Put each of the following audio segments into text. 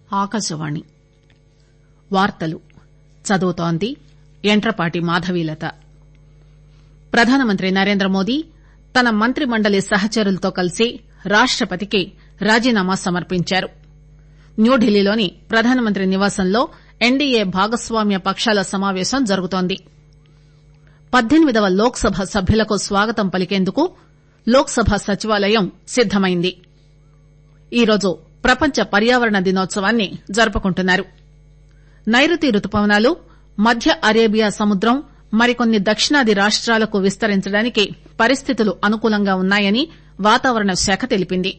ఆకాశవాణి వార్తలు చదువుతోంది యంట్రపాటి మాధవీలత ప్రధానమంత్రి నరేంద్రమోదీ తన మంత్రి మండలి సహచరులతో కలిసి రాష్టపతికి రాజీనామా సమర్పించారు న్యూఢిల్లీలోని ప్రధానమంత్రి నివాసంలో ఎన్డీఏ భాగస్వామ్య పక్షాల సమావేశం జరుగుతోంది పద్దెనిమిదవ లోక్ సభ సభ్యులకు స్వాగతం పలికేందుకు లోక్ సభ సచివాలయం సిద్దమైంది ఈరోజు ప్రపంచ పర్యావరణ దినోత్సవాన్ని జరుపుకుంటున్నారు నైరుతి రుతుపవనాలు మధ్య అరేబియా సముద్రం మరికొన్ని దక్షిణాది రాష్టాలకు విస్తరించడానికి పరిస్థితులు అనుకూలంగా ఉన్నాయని వాతావరణ శాఖ తెలిపింది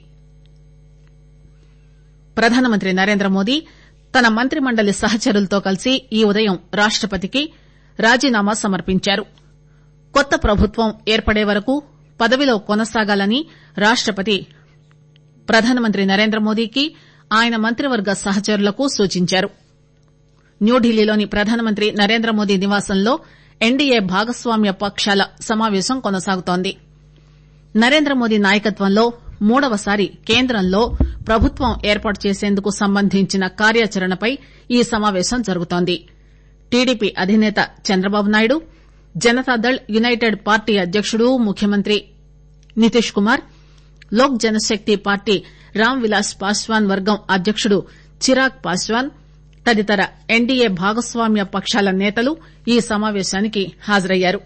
ప్రధానమంత్రి నరేంద్రమోదీ తన మంత్రి మండలి సహచరులతో కలిసి ఈ ఉదయం రాష్టపతికి రాజీనామా సమర్పించారు కొత్త ప్రభుత్వం ఏర్పడే వరకు పదవిలో కొనసాగాలని రాష్టపతి ప్రధానమంత్రి నరేంద్రమోదీకి ఆయన మంత్రివర్గ సహచరులకు సూచించారు న్యూఢిల్లీలోని ప్రధానమంత్రి నరేంద్రమోదీ నివాసంలో ఎన్డీఏ భాగస్వామ్య పక్షాల సమావేశం కొనసాగుతోంది నరేంద్రమోదీ నాయకత్వంలో మూడవసారి కేంద్రంలో ప్రభుత్వం ఏర్పాటు చేసేందుకు సంబంధించిన కార్యాచరణపై ఈ సమావేశం జరుగుతోంది టీడీపీ అధినేత చంద్రబాబు నాయుడు జనతాదళ్ యునైటెడ్ పార్టీ అధ్యకుడు ముఖ్యమంత్రి నితీష్ కుమార్ లోక్ జనశక్తి పార్టీ రామ్ విలాస్ పాశ్వాన్ వర్గం అధ్యకుడు చిరాగ్ పాశ్వాన్ తదితర ఎన్డీఏ భాగస్వామ్య పక్షాల నేతలు ఈ సమావేశానికి హాజరయ్యారు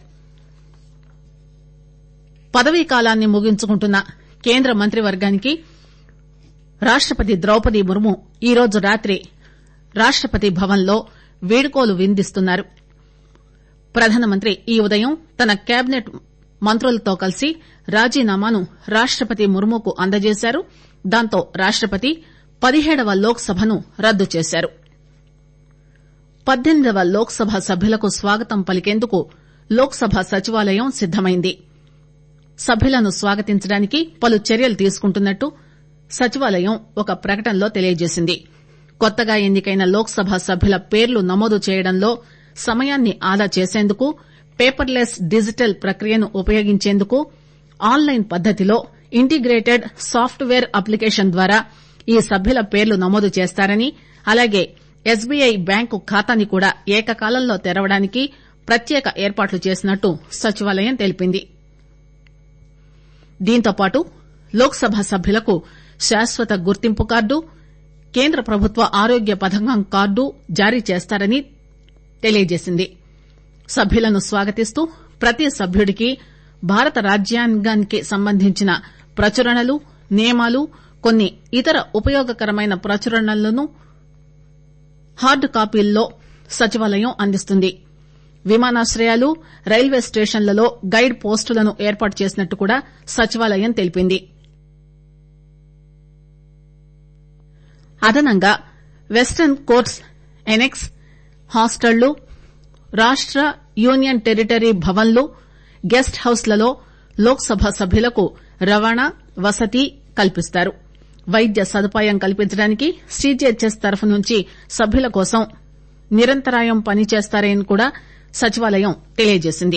పదవీకాలాన్ని ముగించుకుంటున్న కేంద్ర మంత్రివర్గానికి రాష్టపతి ద్రౌపది ముర్ము ఈరోజు రాత్రి రాష్టపతి భవన్ లో వీడ్కోలు విందిస్తున్నారు ప్రధానమంత్రి ఈ ఉదయం తన కేబినెట్ మంత్రులతో కలిసి రాజీనామాను రాష్టపతి ముర్ముకు అందజేశారు దాంతో రాష్టపతి పదిహేడవ లోక్ సభను రద్దు చేశారు పద్దెనిమిదవ లోక్ సభ సభ్యులకు స్వాగతం పలికేందుకు లోక్ సభ సచివాలయం సిద్దమైంది సభ్యులను స్వాగతించడానికి పలు చర్యలు తీసుకుంటున్నట్టు సచివాలయం ఒక ప్రకటనలో తెలియజేసింది కొత్తగా ఎన్నికైన లోక్ సభ సభ్యుల పేర్లు నమోదు చేయడంలో సమయాన్ని ఆదా చేసేందుకు పేపర్లెస్ డిజిటల్ ప్రక్రియను ఉపయోగించేందుకు ఆన్ లైన్ పద్దతిలో ఇంటిగ్రేటెడ్ సాప్ట్ పేర్ అప్లికేషన్ ద్వారా ఈ సభ్యుల పేర్లు నమోదు చేస్తారని అలాగే ఎస్బీఐ బ్యాంకు ఖాతాని కూడా ఏకకాలంలో తెరవడానికి ప్రత్యేక ఏర్పాట్లు చేసినట్టు సచివాలయం తెలిపింది దీంతోపాటు లోక్ సభ సభ్యులకు శాశ్వత గుర్తింపు కార్డు కేంద్ర ప్రభుత్వ ఆరోగ్య పథకం కార్డు జారీ చేస్తారని తెలియజేసింది సభ్యులను స్వాగతిస్తూ ప్రతి సభ్యుడికి భారత రాజ్యాంగానికి సంబంధించిన ప్రచురణలు నియమాలు కొన్ని ఇతర ఉపయోగకరమైన ప్రచురణలను హార్డ్ కాపీల్లో సచివాలయం అందిస్తుంది విమానాశ్రయాలు రైల్వే స్టేషన్లలో గైడ్ పోస్టులను ఏర్పాటు చేసినట్టు కూడా సచివాలయం తెలిపింది అదనంగా వెస్టర్న్ కోర్ట్స్ ఎనెక్స్ హాస్టళ్లు రాష్ట యూనియన్ టెరిటరీ భవన్లు గెస్ట్ హౌస్లలో లోక్ సభ సభ్యులకు రవాణా వసతి కల్పిస్తారు వైద్య సదుపాయం కల్పించడానికి సీజీహెచ్ఎస్ తరఫు నుంచి సభ్యుల కోసం నిరంతరాయం పనిచేస్తారని కూడా సచివాలయం తెలియజేసింది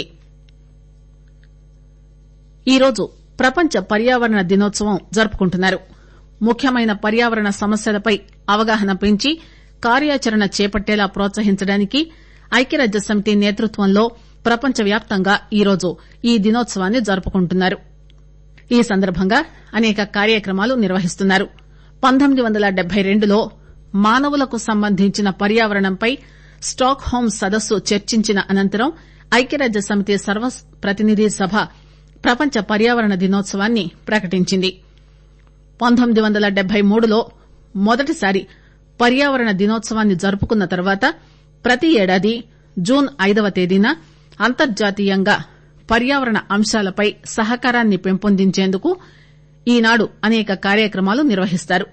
ఈరోజు ప్రపంచ పర్యావరణ దినోత్సవం జరుపుకుంటున్నారు ముఖ్యమైన పర్యావరణ సమస్యలపై అవగాహన పెంచి కార్యాచరణ చేపట్టేలా ప్రోత్సహించడానికి ఐక్యరాజ్యసమితి నేతృత్వంలో ప్రపంచవ్యాప్తంగా ఈరోజు ఈ దినోత్సవాన్ని జరుపుకుంటున్నారు ఈ సందర్భంగా అనేక కార్యక్రమాలు నిర్వహిస్తున్నారు పంతొమ్మిది వందల డెబ్బై రెండులో మానవులకు సంబంధించిన పర్యావరణంపై స్టాక్ హోం సదస్సు చర్చించిన అనంతరం ఐక్యరాజ్యసమితి సర్వప్రతినిధి సభ ప్రపంచ పర్యావరణ దినోత్సవాన్ని ప్రకటించింది పంతొమ్మిది వందల డెబ్బై మూడులో మొదటిసారి పర్యావరణ దినోత్సవాన్ని జరుపుకున్న తర్వాత ప్రతి ఏడాది జూన్ ఐదవ తేదీన అంతర్జాతీయంగా పర్యావరణ అంశాలపై సహకారాన్ని పెంపొందించేందుకు ఈనాడు అనేక కార్యక్రమాలు నిర్వహిస్తారు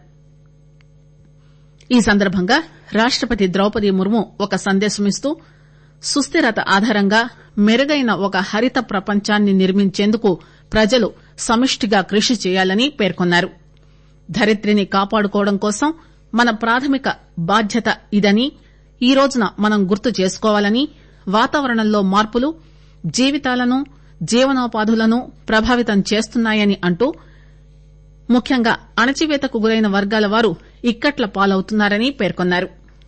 ఈ సందర్భంగా రాష్టపతి ద్రౌపది ముర్ము ఒక సందేశమిస్తూ సుస్దిరత ఆధారంగా మెరుగైన ఒక హరిత ప్రపంచాన్ని నిర్మించేందుకు ప్రజలు సమిష్టిగా కృషి చేయాలని పేర్కొన్నారు ధరిత్రిని కాపాడుకోవడం కోసం మన ప్రాథమిక బాధ్యత ఇదని ఈ రోజున మనం గుర్తు చేసుకోవాలని వాతావరణంలో మార్పులు జీవితాలను జీవనోపాధులను ప్రభావితం చేస్తున్నాయని అంటూ ముఖ్యంగా అణచివేతకు గురైన వర్గాల వారు ఇక్కట్ల పాలవుతున్నారని పేర్కొన్నారు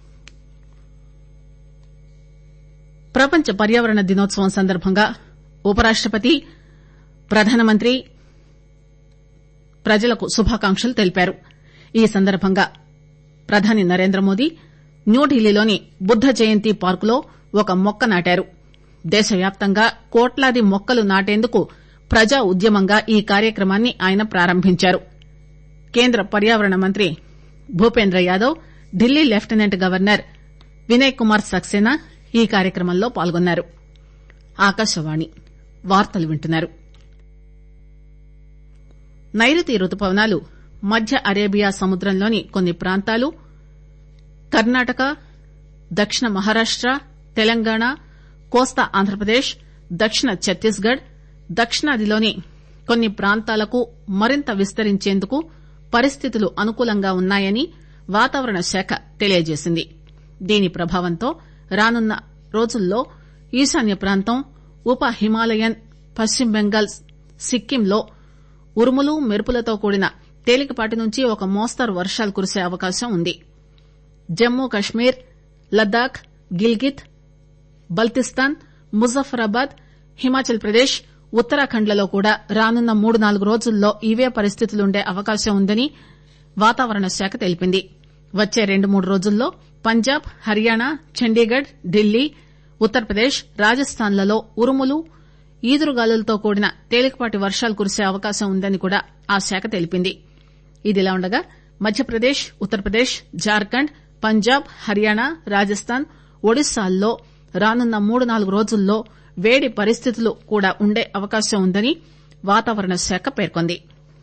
ప్రపంచ పర్యావరణ దినోత్సవం సందర్భంగా ఉపరాష్టపతి ప్రధానమంత్రి ప్రజలకు శుభాకాంక్షలు తెలిపారు ఈ సందర్భంగా ప్రధాని నరేంద్రమోదీ న్యూఢిల్లీలోని బుద్ద జయంతి పార్కులో ఒక మొక్క నాటారు దేశవ్యాప్తంగా కోట్లాది మొక్కలు నాటేందుకు ప్రజా ఉద్యమంగా ఈ కార్యక్రమాన్ని ఆయన ప్రారంభించారు కేంద్ర పర్యావరణ మంత్రి భూపేంద్ర యాదవ్ ఢిల్లీ లెప్టినెంట్ గవర్నర్ వినయ్ కుమార్ సక్సేనా ఈ కార్యక్రమంలో పాల్గొన్నారు ఆకాశవాణి వార్తలు వింటున్నారు నైరుతి రుతుపవనాలు మధ్య అరేబియా సముద్రంలోని కొన్ని ప్రాంతాలు కర్ణాటక దక్షిణ మహారాష్ట తెలంగాణ కోస్తా ఆంధ్రప్రదేశ్ దక్షిణ ఛత్తీస్ గఢ్ దక్షిణాదిలోని కొన్ని ప్రాంతాలకు మరింత విస్తరించేందుకు పరిస్థితులు అనుకూలంగా ఉన్నాయని వాతావరణ శాఖ తెలియజేసింది దీని ప్రభావంతో రానున్న రోజుల్లో ఈశాన్య ప్రాంతం ఉప హిమాలయన్ పశ్చిమ బెంగాల్ సిక్కింలో ఉరుములు మెరుపులతో కూడిన తేలికపాటి నుంచి ఒక మోస్తరు వర్షాలు కురిసే అవకాశం ఉంది జమ్మూ కశ్మీర్ లద్దాఖ్ గిల్గిత్ బల్తిస్తాన్ ముజఫరాబాద్ హిమాచల్ ప్రదేశ్ ఉత్తరాఖండ్లలో కూడా రానున్న మూడు నాలుగు రోజుల్లో ఇవే పరిస్థితులుండే అవకాశం ఉందని వాతావరణ శాఖ తెలిపింది వచ్చే రెండు మూడు రోజుల్లో పంజాబ్ హర్యానా చండీగఢ్ ఢిల్లీ ఉత్తరప్రదేశ్ రాజస్థాన్ లలో ఉరుములు ఈదురుగాలులతో కూడిన తేలికపాటి వర్షాలు కురిసే అవకాశం ఉందని కూడా ఆ శాఖ తెలిపింది ఇదిలా ఉండగా మధ్యప్రదేశ్ ఉత్తరప్రదేశ్ జార్ఖండ్ పంజాబ్ హర్యానా రాజస్థాన్ ఒడిశాల్లో రానున్న మూడు నాలుగు రోజుల్లో వేడి పరిస్థితులు కూడా ఉండే అవకాశం ఉందని వాతావరణ శాఖ పేర్కొంది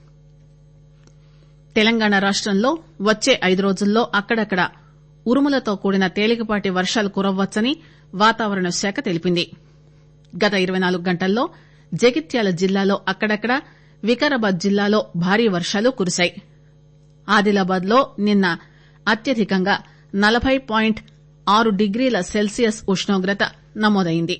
తెలంగాణ రాష్టంలో వచ్చే ఐదు రోజుల్లో అక్కడక్కడ ఉరుములతో కూడిన తేలికపాటి వర్షాలు కురవ్వచ్చని వాతావరణ శాఖ తెలిపింది గత ఇరవై నాలుగు గంటల్లో జగిత్యాల జిల్లాలో అక్కడక్కడ వికారాబాద్ జిల్లాలో భారీ వర్షాలు కురిశాయి ఆదిలాబాద్ లో నిన్న అత్యధికంగా నలబై పాయింట్ ఆరు డిగ్రీల సెల్సియస్ ఉష్ణోగ్రత నమోదైంది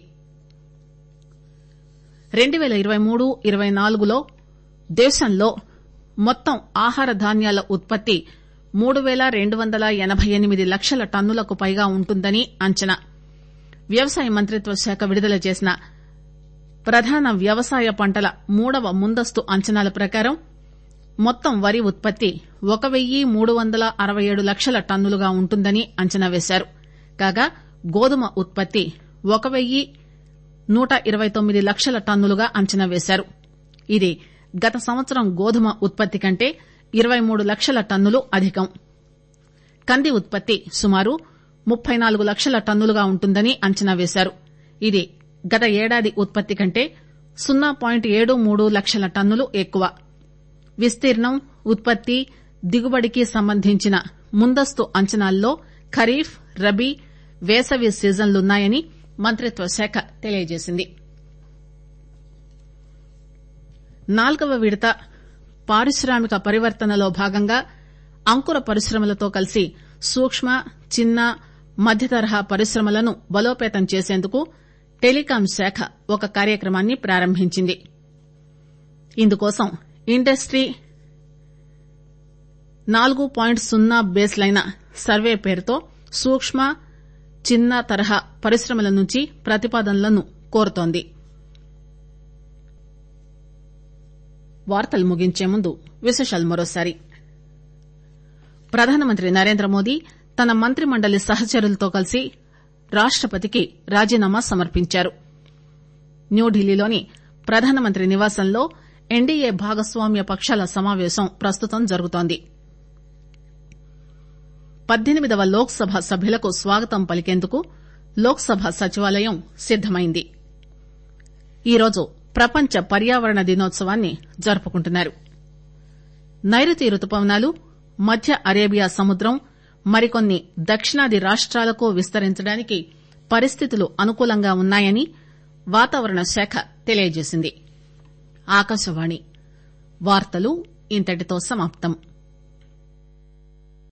రెండు పేల ఇరవై మూడు ఇరవై నాలుగులో దేశంలో మొత్తం ఆహార ధాన్యాల ఉత్పత్తి మూడు పేల రెండు వందల ఎనబై ఎనిమిది లక్షల టన్నులకు పైగా ఉంటుందని అంచనా వ్యవసాయ మంత్రిత్వ శాఖ విడుదల చేసిన ప్రధాన వ్యవసాయ పంటల మూడవ ముందస్తు అంచనాల ప్రకారం మొత్తం వరి ఉత్పత్తి ఒక వెయ్యి మూడు వందల అరవై ఏడు లక్షల టన్నులుగా ఉంటుందని అంచనా వేశారు కాగా గోధుమ ఉత్పత్తి ఒక వెయ్యి నూట ఇరవై తొమ్మిది లక్షల టన్నులుగా అంచనా వేశారు ఇది గత సంవత్సరం గోధుమ ఉత్పత్తి కంటే ఇరవై మూడు లక్షల టన్నులు అధికం కంది ఉత్పత్తి సుమారు ముప్పై నాలుగు లక్షల టన్నులుగా ఉంటుందని అంచనా వేశారు ఇది గత ఏడాది ఉత్పత్తి కంటే సున్నా పాయింట్ ఏడు మూడు లక్షల టన్నులు ఎక్కువ విస్తీర్ణం ఉత్పత్తి దిగుబడికి సంబంధించిన ముందస్తు అంచనాల్లో ఖరీఫ్ రబీ వేసవి సీజన్లున్నాయని మంత్రిత్వ శాఖ తెలియజేసింది నాల్గవ విడత పారిశ్రామిక పరివర్తనలో భాగంగా అంకుర పరిశ్రమలతో కలిసి సూక్ష్మ చిన్న మధ్యతరహా పరిశ్రమలను బలోపేతం చేసేందుకు టెలికాం శాఖ ఒక కార్యక్రమాన్ని ప్రారంభించింది ఇందుకోసం ఇండస్ట్రీ నాలుగు పాయింట్ సున్నా బేస్ లైన సర్వే పేరుతో సూక్ష్మ చిన్న తరహా పరిశ్రమల నుంచి ప్రతిపాదనలను కోరుతోంది వార్తలు ముగించే ముందు విశేషాలు మరోసారి ప్రధానమంత్రి నరేంద్ర మోదీ తన మంత్రి మండలి సహచరులతో కలిసి రాష్టపతికి రాజీనామా సమర్పించారు న్యూఢిల్లీలోని ప్రధానమంత్రి నివాసంలో ఎన్డీఏ భాగస్వామ్య పక్షాల సమావేశం ప్రస్తుతం జరుగుతోంది పద్దెనిమిదవ లోక్ సభ సభ్యులకు స్వాగతం పలికేందుకు లోక్ సభ సచివాలయం సిద్దమైంది ఈరోజు ప్రపంచ పర్యావరణ దినోత్సవాన్ని జరుపుకుంటున్నారు నైరుతి రుతుపవనాలు మధ్య అరేబియా సముద్రం మరికొన్ని దక్షిణాది రాష్టాలకు విస్తరించడానికి పరిస్థితులు అనుకూలంగా ఉన్నాయని వాతావరణ శాఖ తెలియజేసింది ఆకాశవాణి వార్తలు ఇంతటితో సమాప్తం